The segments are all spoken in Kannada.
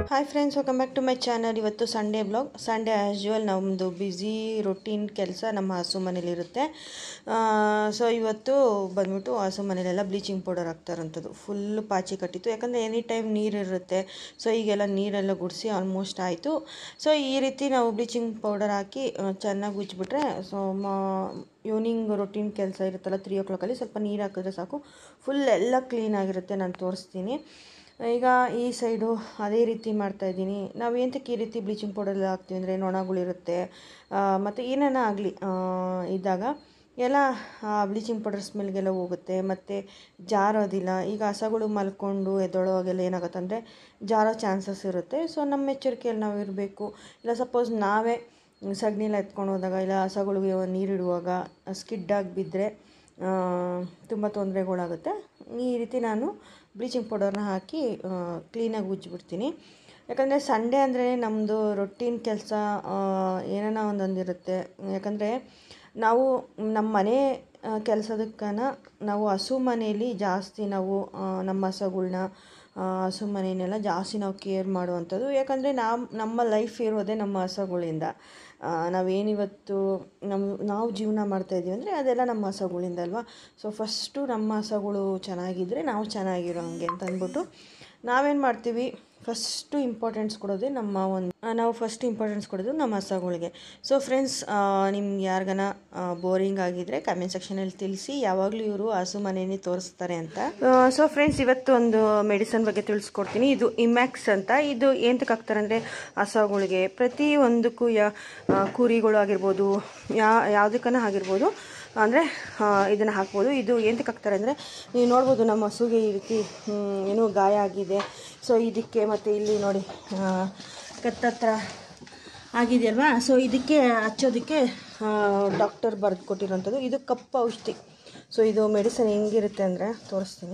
hi friends welcome back to my channel ಇವತ್ತು Sunday blog Sunday as usual ನಮ್ಮದು ಬ್ಯುಸಿ ರೊಟೀನ್ ಕೆಲಸ ನಮ್ಮ ಹಸು ಮನೇಲಿರುತ್ತೆ ಸೊ ಇವತ್ತು ಬಂದ್ಬಿಟ್ಟು ಹಸು ಮನೇಲೆಲ್ಲ ಬ್ಲೀಚಿಂಗ್ ಪೌಡರ್ ಹಾಕ್ತಾರಂಥದ್ದು ಫುಲ್ಲು ಪಾಚಿ ಕಟ್ಟಿತ್ತು ಯಾಕಂದರೆ ಎನಿ ಟೈಮ್ ನೀರಿರುತ್ತೆ ಸೊ ಈಗೆಲ್ಲ ನೀರೆಲ್ಲ ಗುಡಿಸಿ ಆಲ್ಮೋಸ್ಟ್ ಆಯಿತು ಸೊ ಈ ರೀತಿ ನಾವು ಬ್ಲೀಚಿಂಗ್ ಪೌಡರ್ ಹಾಕಿ ಆ, ಚೆನ್ನಾಗಿ ಉಜ್ಜಿಬಿಟ್ರೆ ಸೊ ಮಾ ಈವ್ನಿಂಗ್ ರೊಟೀನ್ ಕೆಲಸ ಇರುತ್ತಲ್ಲ ತ್ರೀ ಓ ಕ್ಲಾಕಲ್ಲಿ ಸ್ವಲ್ಪ ನೀರು ಹಾಕಿದ್ರೆ ಸಾಕು ಫುಲ್ ಎಲ್ಲ ಕ್ಲೀನಾಗಿರುತ್ತೆ ನಾನು ತೋರಿಸ್ತೀನಿ ಈಗ ಈ ಸೈಡು ಅದೇ ರೀತಿ ಮಾಡ್ತಾಯಿದ್ದೀನಿ ನಾವು ಏನಕ್ಕೆ ಈ ರೀತಿ ಬ್ಲೀಚಿಂಗ್ ಪೌಡರ್ ಹಾಕ್ತೀವಿ ಅಂದರೆ ನೊಣಗಳಿರುತ್ತೆ ಮತ್ತು ಏನೇನ ಆಗಲಿ ಇದ್ದಾಗ ಎಲ್ಲ ಬ್ಲೀಚಿಂಗ್ ಪೌಡರ್ ಸ್ಮೆಲ್ಗೆಲ್ಲ ಹೋಗುತ್ತೆ ಮತ್ತು ಜಾರೋದಿಲ್ಲ ಈಗ ಹಸಗಳು ಮಲ್ಕೊಂಡು ಎದ್ದೊಳೋವಾಗೆಲ್ಲ ಏನಾಗುತ್ತೆ ಅಂದರೆ ಜಾರೋ ಚಾನ್ಸಸ್ ಇರುತ್ತೆ ಸೊ ನಮ್ಮ ಎಚ್ಚರಿಕೆಯಲ್ಲಿ ನಾವು ಇರಬೇಕು ಇಲ್ಲ ಸಪೋಸ್ ನಾವೇ ಸಗಣಿಲ್ಲ ಎತ್ಕೊಂಡು ಹೋದಾಗ ಇಲ್ಲ ಹಸಗಳಿಗೆ ನೀರಿಡುವಾಗ ಸ್ಕಿಡ್ಡಾಗಿ ಬಿದ್ದರೆ ತುಂಬ ತೊಂದರೆಗಳಾಗುತ್ತೆ ಈ ರೀತಿ ನಾನು ಬ್ಲೀಚಿಂಗ್ ಪೌಡರ್ನ ಹಾಕಿ ಕ್ಲೀನಾಗಿ ಉಜ್ಜಿಬಿಡ್ತೀನಿ ಯಾಕಂದರೆ ಸಂಡೇ ಅಂದರೆ ನಮ್ಮದು ರೊಟೀನ್ ಕೆಲಸ ಏನಾನ ಒಂದೊಂದಿರುತ್ತೆ ಯಾಕಂದರೆ ನಾವು ನಮ್ಮ ಮನೆ ಕೆಲಸದಕ್ಕನ ನಾವು ಹಸು ಮನೆಯಲ್ಲಿ ಜಾಸ್ತಿ ನಾವು ಆ, ನಮ್ಮ ಹಸುಗಳ್ನ ಆ, ಹಸು ಮನೆಯನ್ನೆಲ್ಲ ಜಾಸ್ತಿ ನಾವು ಕೇರ್ ಮಾಡುವಂಥದ್ದು ಯಾಕಂದರೆ ನಾವು ನಮ್ಮ ಲೈಫ್ ಇರೋದೇ ನಮ್ಮ ಹಸುಗಳಿಂದ ಆ, ನಾವೇನಿವತ್ತು ನಮ್ಮ ನಾವು ಜೀವನ ಮಾಡ್ತಾಯಿದ್ದೀವಿ ಅಂದರೆ ಅದೆಲ್ಲ ನಮ್ಮ ಹಸುಗಳಿಂದ ಅಲ್ವಾ ಸೊ ಫಸ್ಟು ನಮ್ಮ ಹಸುಗಳು ಚೆನ್ನಾಗಿದ್ದರೆ ನಾವು ಚೆನ್ನಾಗಿರೋ ಹಂಗೆ ಅಂತ ಅಂದ್ಬಿಟ್ಟು ನಾವೇನು ಮಾಡ್ತೀವಿ ಫಸ್ಟು ಇಂಪಾರ್ಟೆನ್ಸ್ ಕೊಡೋದೇ ನಮ್ಮ ಒಂದು ನಾವು ಫಸ್ಟ್ ಇಂಪಾರ್ಟೆನ್ಸ್ ಕೊಡೋದು ನಮ್ಮ ಹಸುಗಳಿಗೆ ಸೊ ಫ್ರೆಂಡ್ಸ್ ನಿಮ್ಗೆ ಯಾರಿಗಾನ ಬೋರಿಂಗ್ ಆಗಿದ್ದರೆ ಕಮೆಂಟ್ ಸೆಕ್ಷನಲ್ಲಿ ತಿಳಿಸಿ ಯಾವಾಗಲೂ ಇವರು ಹಸು ಮನೆಯೇ ತೋರಿಸ್ತಾರೆ ಅಂತ ಸೊ ಫ್ರೆಂಡ್ಸ್ ಇವತ್ತು ಒಂದು ಮೆಡಿಸನ್ ಬಗ್ಗೆ ತಿಳಿಸ್ಕೊಡ್ತೀನಿ ಇದು ಇಮ್ಯಾಕ್ಸ್ ಅಂತ ಇದು ಏನಕ್ಕೆ ಹಾಕ್ತಾರೆ ಅಂದರೆ ಹಸುಗಳಿಗೆ ಪ್ರತಿ ಒಂದಕ್ಕೂ ಯಾ ಆ, ಕುರಿಗಳು ಆಗಿರ್ಬೋದು ಯಾ ಯಾವುದಕ್ಕನ ಆಗಿರ್ಬೋದು ಅಂದರೆ ಇದನ್ನು ಹಾಕ್ಬೋದು ಇದು ಏನಕ್ಕೆ ಹಾಕ್ತಾರೆ ಅಂದರೆ ನೀವು ನೋಡ್ಬೋದು ನಮ್ಮ ಹಸುಗೆ ಈ ರೀತಿ ಹ್ಮ್, ಏನೋ ಗಾಯ ಆಗಿದೆ ಸೊ ಇದಕ್ಕೆ ಮತ್ತು ಇಲ್ಲಿ ನೋಡಿ ಆ, ಕತ್ತತ್ರ ಆಗಿದೆಯಲ್ವಾ ಸೊ ಇದಕ್ಕೆ ಹಚ್ಚೋದಕ್ಕೆ ಡಾಕ್ಟರ್ ಬರೆದು ಕೊಟ್ಟಿರೋಂಥದ್ದು ಇದು ಕಪ್ಪು ಔಷಧಿ ಸೊ ಇದು ಮೆಡಿಸನ್ ಹೆಂಗಿರುತ್ತೆ ಅಂದರೆ ತೋರಿಸ್ತೀನಿ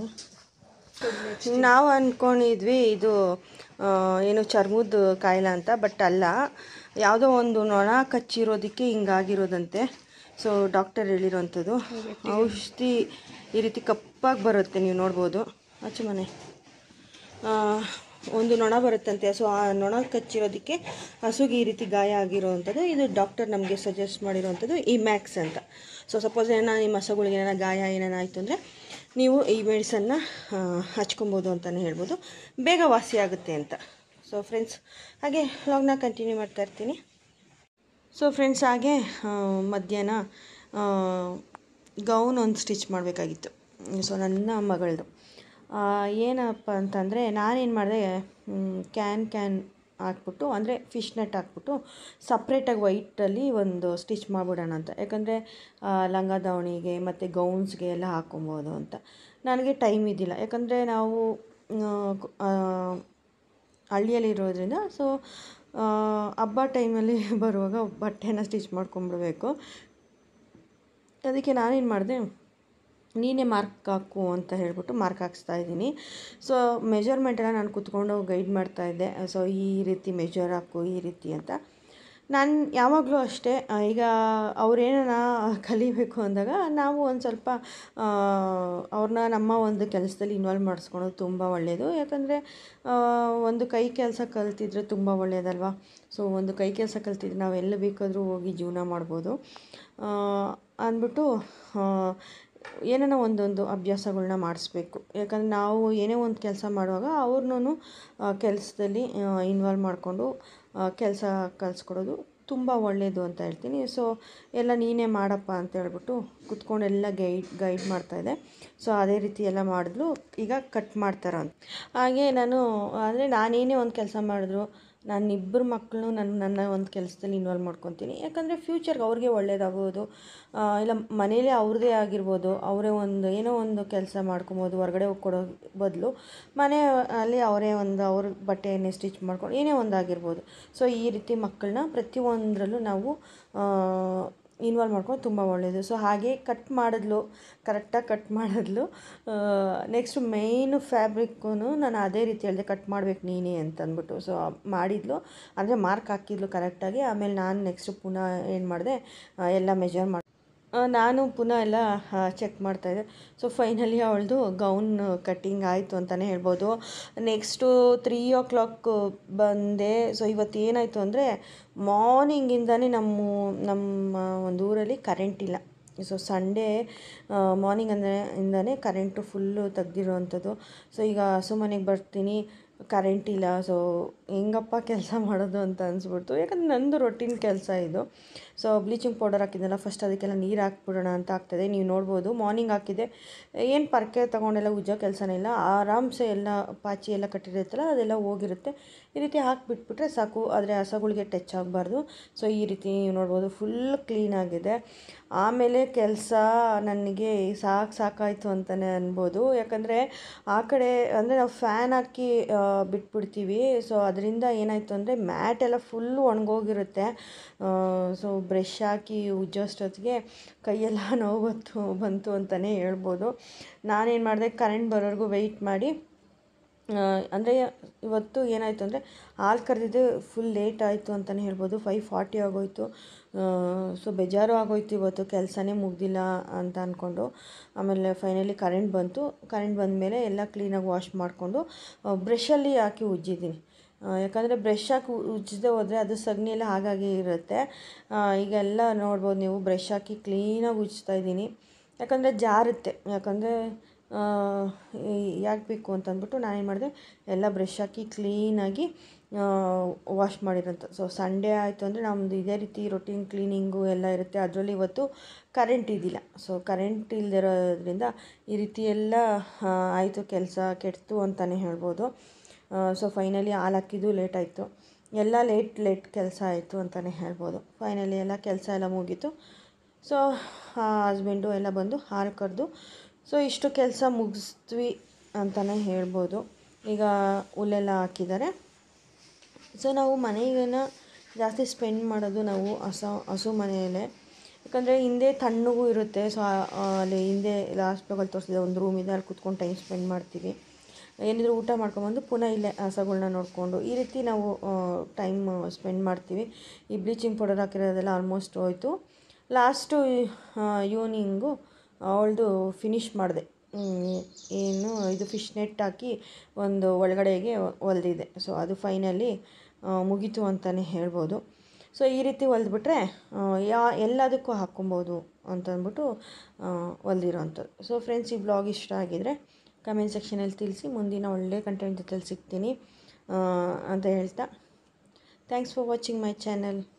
ನಾವು ಅಂದ್ಕೊಂಡಿದ್ವಿ ಇದು ಆ, ಏನು ಚರ್ಮದ ಕಾಯಿಲೆ ಅಂತ ಬಟ್ ಅಲ್ಲ ಯಾವುದೋ ಒಂದು ನೊಣ ಕಚ್ಚಿರೋದಕ್ಕೆ ಹಿಂಗಾಗಿರೋದಂತೆ ಸೊ ಡಾಕ್ಟರ್ ಹೇಳಿರೋವಂಥದ್ದು ಔಷಧಿ ಈ ರೀತಿ ಕಪ್ಪಾಗಿ ಬರುತ್ತೆ ನೀವು ನೋಡ್ಬೋದು ಆಚೆ ಮನೆ ಆ, ಒಂದು ನೊಣ ಬರುತ್ತಂತೆ ಸೊ ಆ ನೊಣ ಕಚ್ಚಿರೋದಕ್ಕೆ ಹಸುಗೆ ಈ ರೀತಿ ಗಾಯ ಆಗಿರೋವಂಥದ್ದು ಇದು ಡಾಕ್ಟರ್ ನಮಗೆ ಸಜೆಸ್ಟ್ ಮಾಡಿರೋವಂಥದ್ದು ಈ ಮ್ಯಾಕ್ಸ್ ಅಂತ ಸೊ ಸಪೋಸ್ ಏನೋ ನಿಮ್ಮ ಹಸುಗಳಿಗೆ ಏನಾರ ಗಾಯ ಏನಾರಾಯಿತು ಅಂದರೆ ನೀವು ಈ ಮೆಡಿಸನ್ನ ಹಚ್ಕೊಬೋದು ಅಂತಲೇ ಹೇಳ್ಬೋದು ಬೇಗ ವಾಸಿ ಆಗುತ್ತೆ ಅಂತ ಸೊ ಫ್ರೆಂಡ್ಸ್ ಹಾಗೆ ವ್ಲಾಗ್ನ ಕಂಟಿನ್ಯೂ ಮಾಡ್ತಾ ಇರ್ತೀನಿ ಸೊ ಫ್ರೆಂಡ್ಸ್ ಹಾಗೆ ಆ, ಮಧ್ಯಾಹ್ನ ಆ, ಗೌನ್ ಒಂದು ಸ್ಟಿಚ್ ಮಾಡಬೇಕಾಗಿತ್ತು ಸೊ ನನ್ನ ಮಗಳದು ಆ, ಏನಪ್ಪ ಅಂತಂದರೆ ನಾನೇನು ಮಾಡಿದೆ ಕ್ಯಾನ್ ಕ್ಯಾನ್ ಹಾಕ್ಬಿಟ್ಟು ಅಂದರೆ ಫಿಶ್ ನೆಟ್ ಹಾಕ್ಬಿಟ್ಟು ಸಪ್ರೇಟಾಗಿ ವೈಟಲ್ಲಿ ಒಂದು ಸ್ಟಿಚ್ ಮಾಡಿಬಿಡೋಣ ಅಂತ ಯಾಕಂದರೆ ಲಂಗ ದಾವಣಿಗೆ ಮತ್ತು ಗೌನ್ಸ್ಗೆ ಎಲ್ಲ ಹಾಕೊಬೋದು ಅಂತ ನನಗೆ ಟೈಮ್ ಇದ್ದಿಲ್ಲ ಯಾಕಂದರೆ ನಾವು ಆ, ಕು- ಆ, ಹಳ್ಳಿಯಲ್ಲಿ ಇರೋದ್ರಿಂದ ಸೊ ಹಬ್ಬ ಟೈಮಲ್ಲಿ ಬರುವಾಗ ಬಟ್ಟೆನ ಸ್ಟಿಚ್ ಮಾಡ್ಕೊಂಬಿಡ್ಬೇಕು ಅದಕ್ಕೆ ನಾನೇನು ಮಾಡಿದೆ ನೀನೇ ಮಾರ್ಕ್ ಹಾಕು ಅಂತ ಹೇಳ್ಬಿಟ್ಟು ಮಾರ್ಕ್ ಹಾಕ್ಸ್ತಾ ಇದ್ದೀನಿ ಸೊ ಮೆಜರ್ಮೆಂಟೆಲ್ಲ ನಾನು ಕೂತ್ಕೊಂಡು ಗೈಡ್ ಮಾಡ್ತಾ ಇದ್ದೆ ಸೊ ಈ ರೀತಿ ಮೆಜರ್ ಹಾಕು ಈ ರೀತಿ ಅಂತ ನಾನು ಯಾವಾಗಲೂ ಅಷ್ಟೇ ಆ, ಈಗ ಅವ್ರೇನ ಕಲಿಬೇಕು ಅಂದಾಗ ನಾವು ಒಂದು ಸ್ವಲ್ಪ ಆ, ಅವ್ರನ್ನ ನಮ್ಮ ಒಂದು ಕೆಲಸದಲ್ಲಿ ಇನ್ವಾಲ್ವ್ ಮಾಡಿಸ್ಕೊಳೋದು ತುಂಬ ಒಳ್ಳೆಯದು ಯಾಕಂದರೆ ಒಂದು ಕೈ ಕೆಲಸ ಕಲ್ತಿದ್ರೆ ತುಂಬ ಒಳ್ಳೆಯದಲ್ವಾ ಸೊ ಒಂದು ಕೈ ಕೆಲಸ ಕಲ್ತಿದ್ರೆ ನಾವು ಎಲ್ಲಿ ಬೇಕಾದರೂ ಹೋಗಿ ಜೀವನ ಮಾಡ್ಬೋದು ಆ, ಅಂದ್ಬಿಟ್ಟು ಆ, ಏನೇನೋ ಒಂದೊಂದು ಅಭ್ಯಾಸಗಳ್ನ ಮಾಡಿಸ್ಬೇಕು ಯಾಕಂದರೆ ನಾವು ಏನೇ ಒಂದು ಕೆಲಸ ಮಾಡುವಾಗ ಅವ್ರನ್ನೂ ಕೆಲಸದಲ್ಲಿ ಇನ್ವಾಲ್ವ್ ಮಾಡಿಕೊಂಡು ಕೆಲಸ ಕಲಿಸ್ಕೊಡೋದು ತುಂಬ ಒಳ್ಳೆಯದು ಅಂತ ಹೇಳ್ತೀನಿ ಸೊ ಎಲ್ಲ ನೀನೇ ಮಾಡಪ್ಪ ಅಂತ ಹೇಳ್ಬಿಟ್ಟು ಕುತ್ಕೊಂಡು ಎಲ್ಲ ಗೈಡ್ ಗೈಡ್ ಮಾಡ್ತಾಯಿದ್ದೆ ಸೊ ಅದೇ ರೀತಿ ಎಲ್ಲ ಮಾಡಿದ್ಲು ಈಗ ಕಟ್ ಮಾಡ್ತಾರ ಅಂತ ಹಾಗೆ ನಾನು ಅಂದರೆ ನಾನೇನೇ ಒಂದು ಕೆಲಸ ಮಾಡಿದ್ರು ನಾನು ಇಬ್ಬರು ಮಕ್ಕಳು ನನ್ನ ನನ್ನ ಒಂದು ಕೆಲಸದಲ್ಲಿ ಇನ್ವಾಲ್ವ್ ಮಾಡ್ಕೊತೀನಿ ಯಾಕಂದರೆ ಫ್ಯೂಚರ್ಗೆ ಅವ್ರಿಗೆ ಒಳ್ಳೇದಾಗೋದು ಆ, ಇಲ್ಲ ಮನೇಲಿ ಅವ್ರದ್ದೇ ಆಗಿರ್ಬೋದು ಅವರೇ ಒಂದು ಏನೋ ಒಂದು ಕೆಲಸ ಮಾಡ್ಕೊಬೋದು ಹೊರಗಡೆ ಹೋಗಿ ಕೊಡೋ ಬದಲು ಮನೆ ಅಲ್ಲಿ ಅವರೇ ಒಂದು ಅವ್ರ ಬಟ್ಟೆಯನ್ನೇ ಸ್ಟಿಚ್ ಮಾಡ್ಕೊಂಡು ಏನೇ ಒಂದು ಆಗಿರ್ಬೋದು ಸೊ ಈ ರೀತಿ ಮಕ್ಕಳನ್ನ ಪ್ರತಿಯೊಂದರಲ್ಲೂ ನಾವು ಇನ್ವಾಲ್ವ್ ಮಾಡ್ಕೊಂಡು ತುಂಬ ಒಳ್ಳೆಯದು ಸೊ ಹಾಗೆ ಕಟ್ ಮಾಡಿದ್ಲು ಕರೆಕ್ಟಾಗಿ ಕಟ್ ಮಾಡಿದ್ಲು ನೆಕ್ಸ್ಟ್ ಮೇಯ್ನು ಫ್ಯಾಬ್ರಿಕ್ಕೂ ನಾನು ಅದೇ ರೀತಿ ಹೇಳಿದೆ ಕಟ್ ಮಾಡ್ಬೇಕು ನೀನೇ ಅಂತ ಅಂದ್ಬಿಟ್ಟು ಸೊ ಮಾಡಿದ್ಲು ಅಂದರೆ ಮಾರ್ಕ್ ಹಾಕಿದ್ಲು ಕರೆಕ್ಟಾಗಿ ಆಮೇಲೆ ನಾನು ನೆಕ್ಸ್ಟ್ ಪುನಃ ಏನು ಮಾಡಿದೆ ಎಲ್ಲ ಮೆಜರ್ ಮಾಡಿ ಆ, ನಾನು ಪುನಃ ಎಲ್ಲ ಚೆಕ್ ಮಾಡ್ತಾಯಿದ್ದೆ ಸೊ ಫೈನಲಿ ಅವಳದು ಗೌನ್ ಕಟ್ಟಿಂಗ್ ಆಯಿತು ಅಂತಲೇ ಹೇಳ್ಬೋದು ನೆಕ್ಸ್ಟು ತ್ರೀ ಓ ಕ್ಲಾಕ್ ಬಂದೆ ಸೊ ಇವತ್ತು ಏನಾಯಿತು ಅಂದರೆ ಮಾರ್ನಿಂಗಿಂದನೇ ನಮ್ಮ ನಮ್ಮ ಒಂದು ಊರಲ್ಲಿ ಕರೆಂಟ್ ಇಲ್ಲ ಸೊ ಸಂಡೇ ಮಾರ್ನಿಂಗ್ ಅಂದರೆ ಇಂದನೇ ಕರೆಂಟು ಫುಲ್ಲು ತೆಗ್ದಿರೋವಂಥದ್ದು ಸೊ ಈಗ ಹಸು ಮನೆಗೆ ಬರ್ತೀನಿ ಕರೆಂಟ್ ಇಲ್ಲ ಸೊ ಹೆಂಗಪ್ಪ ಕೆಲಸ ಮಾಡೋದು ಅಂತ ಅನಿಸ್ಬಿಡ್ತು ಯಾಕಂದರೆ ನಂದು ರೊಟೀನ್ ಕೆಲಸ ಇದು ಸೊ ಬ್ಲೀಚಿಂಗ್ ಪೌಡರ್ ಹಾಕಿದ್ನಲ್ಲ ಫಸ್ಟ್ ಅದಕ್ಕೆಲ್ಲ ನೀರು ಹಾಕ್ಬಿಡೋಣ ಅಂತ ಆಗ್ತದೆ ನೀವು ನೋಡ್ಬೋದು ಮಾರ್ನಿಂಗ್ ಹಾಕಿದ್ದೆ ಏನು ಪರ್ಕೆ ತೊಗೊಂಡೆಲ್ಲ ಉಜ್ಜೋ ಕೆಲಸನೇ ಇಲ್ಲ ಆರಾಮ್ಸೆ ಎಲ್ಲ ಪಾಚಿ ಎಲ್ಲ ಕಟ್ಟಿರುತ್ತಲ್ಲ ಅದೆಲ್ಲ ಹೋಗಿರುತ್ತೆ ಈ ರೀತಿ ಹಾಕಿಬಿಟ್ಬಿಟ್ರೆ ಸಾಕು ಆದರೆ ಹಸಗಳಿಗೆ ಟಚ್ ಆಗಬಾರ್ದು ಸೊ ಈ ರೀತಿ ನೀವು ನೋಡ್ಬೋದು ಫುಲ್ ಕ್ಲೀನಾಗಿದೆ ಆಮೇಲೆ ಕೆಲಸ ನನಗೆ ಸಾಕು ಸಾಕಾಯಿತು ಅಂತಲೇ ಅನ್ಬೋದು ಯಾಕಂದರೆ ಆ ಕಡೆ ಅಂದರೆ ನಾವು ಫ್ಯಾನ್ ಹಾಕಿ ಆ, ಬಿಟ್ಬಿಡ್ತೀವಿ ಸೊ ಅದರಿಂದ ಏನಾಯಿತು ಅಂದರೆ ಮ್ಯಾಟ್ ಎಲ್ಲ ಫುಲ್ಲು ಒಣಗೋಗಿರುತ್ತೆ ಸೊ ಬ್ರಷ್ ಹಾಕಿ ಉಜ್ಜೋಷ್ಟೊತ್ತಿಗೆ ಕೈಯೆಲ್ಲ ನೋವು ಬಂತು ಬಂತು ಅಂತಲೇ ಹೇಳ್ಬೋದು ನಾನೇನು ಮಾಡಿದೆ ಕರೆಂಟ್ ಬರೋವರೆಗೂ ವೆಯ್ಟ್ ಮಾಡಿ ಅಂದರೆ ಇವತ್ತು ಏನಾಯಿತು ಅಂದರೆ ಹಾಲು ಕರೆದಿದ್ದು ಫುಲ್ ಲೇಟ್ ಆಯಿತು ಅಂತಲೇ ಹೇಳ್ಬೋದು ಫೈವ್ ಫಾರ್ಟಿ ಆಗೋಯಿತು ಸೊ ಬೇಜಾರು ಆಗೋಯ್ತು ಇವತ್ತು ಕೆಲಸನೇ ಮುಗ್ದಿಲ್ಲ ಅಂತ ಅಂದ್ಕೊಂಡು ಆಮೇಲೆ ಫೈನಲಿ ಕರೆಂಟ್ ಬಂತು ಕರೆಂಟ್ ಬಂದಮೇಲೆ ಎಲ್ಲ ಕ್ಲೀನಾಗಿ ವಾಶ್ ಮಾಡಿಕೊಂಡು ಬ್ರಷಲ್ಲಿ ಹಾಕಿ ಉಜ್ಜಿದ್ದೀನಿ ಆ, ಯಾಕಂದರೆ ಬ್ರಷ್ ಹಾಕಿ ಉ- ಉಜ್ಜದೆ ಹೋದರೆ ಅದು ಸಗಣಿ ಎಲ್ಲ ಹಾಗಾಗಿ ಇರುತ್ತೆ ಆ, ಈಗ ಎಲ್ಲ ನೋಡ್ಬೋದು ನೀವು ಬ್ರಷ್ ಹಾಕಿ ಕ್ಲೀನಾಗಿ ಉಜ್ತಾ ಇದ್ದೀನಿ ಯಾಕಂದರೆ ಜಾರುತ್ತೆ ಯಾಕಂದರೆ ಯಾಕೆ ಬೇಕು ಅಂತ ಅಂದ್ಬಿಟ್ಟು ನಾನೇನು ಮಾಡಿದೆ ಎಲ್ಲ ಬ್ರಷ್ ಹಾಕಿ ಕ್ಲೀನಾಗಿ ವಾಶ್ ಮಾಡಿರೋಂಥ ಸೊ ಸಂಡೇ ಆಯಿತು ಅಂದರೆ ನಮ್ಮದು ಇದೇ ರೀತಿ ರೊಟೀನ್ ಕ್ಲೀನಿಂಗು ಎಲ್ಲ ಇರುತ್ತೆ ಅದರಲ್ಲಿ ಇವತ್ತು ಕರೆಂಟ್ ಇದ್ದಿಲ್ಲ ಸೊ ಕರೆಂಟ್ ಇಲ್ದಿರೋದ್ರಿಂದ ಈ ರೀತಿ ಎಲ್ಲ ಆಯಿತು ಕೆಲಸ ಕೆಡ್ತು ಅಂತಲೇ ಹೇಳ್ಬೋದು ಸೊ ಫೈನಲಿ ಹಾಲು ಹಾಕಿದ್ದು ಲೇಟ್ ಆಯಿತು ಎಲ್ಲ ಲೇಟ್ ಲೇಟ್ ಕೆಲಸ ಆಯಿತು ಅಂತಲೇ ಹೇಳ್ಬೋದು ಫೈನಲಿ ಎಲ್ಲ ಕೆಲಸ ಎಲ್ಲ ಮುಗೀತು ಸೊ ಹಸ್ಬೆಂಡು ಎಲ್ಲ ಬಂದು ಹಾಲು ಕರೆದು ಸೊ ಇಷ್ಟು ಕೆಲಸ ಮುಗಿಸ್ದ್ವಿ ಅಂತಲೇ ಹೇಳ್ಬೋದು ಈಗ ಹುಲ್ಲೆಲ್ಲ ಹಾಕಿದ್ದಾರೆ ಸೊ ನಾವು ಮನೆಗೇನ ಜಾಸ್ತಿ ಸ್ಪೆಂಡ್ ಮಾಡೋದು ನಾವು ಹಸ ಹಸು ಮನೆಯಲ್ಲೇ ಯಾಕಂದರೆ ಹಿಂದೆ ತಣ್ಣಗೂ ಇರುತ್ತೆ ಸೊ ಅಲ್ಲಿ ಹಿಂದೆ ಲಾಸ್ಟ್ ಬ್ಲಾಗಲ್ಲಿ ತೋರಿಸಿದೆ ಒಂದು ರೂಮ್ ಇದೆ ಅಲ್ಲಿ ಕುತ್ಕೊಂಡು ಟೈಮ್ ಸ್ಪೆಂಡ್ ಮಾಡ್ತೀವಿ ಏನಿದ್ರು ಊಟ ಮಾಡ್ಕೊಂಬಂದು ಪುನಃ ಇಲ್ಲೇ ಹಸಗಳ್ನ ನೋಡಿಕೊಂಡು ಈ ರೀತಿ ನಾವು ಟೈಮ್ ಸ್ಪೆಂಡ್ ಮಾಡ್ತೀವಿ ಈ ಬ್ಲೀಚಿಂಗ್ ಪೌಡರ್ ಹಾಕಿರೋದೆಲ್ಲ ಆಲ್ಮೋಸ್ಟ್ ಹೋಯ್ತು ಲಾಸ್ಟು ಈವ್ನಿಂಗು ಅವಳದು ಫಿನಿಷ್ ಮಾಡಿದೆ ಏನು ಇದು ಫಿಶ್ ನೆಟ್ ಹಾಕಿ ಒಂದು ಒಳಗಡೆಗೆ ಹೊಲ್ದಿದೆ ಸೊ ಅದು ಫೈನಲಿ ಮುಗೀತು ಅಂತಲೇ ಹೇಳ್ಬೋದು ಸೊ ಈ ರೀತಿ ಹೊಲ್ದ್ಬಿಟ್ರೆ ಯಾ ಎಲ್ಲದಕ್ಕೂ ಹಾಕ್ಕೊಬೋದು ಅಂತ ಅಂದ್ಬಿಟ್ಟು ಹೊಲ್ದಿರೋ ಅಂಥದ್ದು ಸೊ ಫ್ರೆಂಡ್ಸ್ ಈ ಬ್ಲಾಗ್ ಇಷ್ಟ ಆಗಿದರೆ ಕಮೆಂಟ್ ಸೆಕ್ಷನಲ್ಲಿ ತಿಳಿಸಿ ಮುಂದಿನ ಒಳ್ಳೆ ಕಂಟೆಂಟ್ ಜೊತೆಲಿ ಸಿಗ್ತೀನಿ ಆ, ಅಂತ ಹೇಳ್ತಾ thanks for watching my channel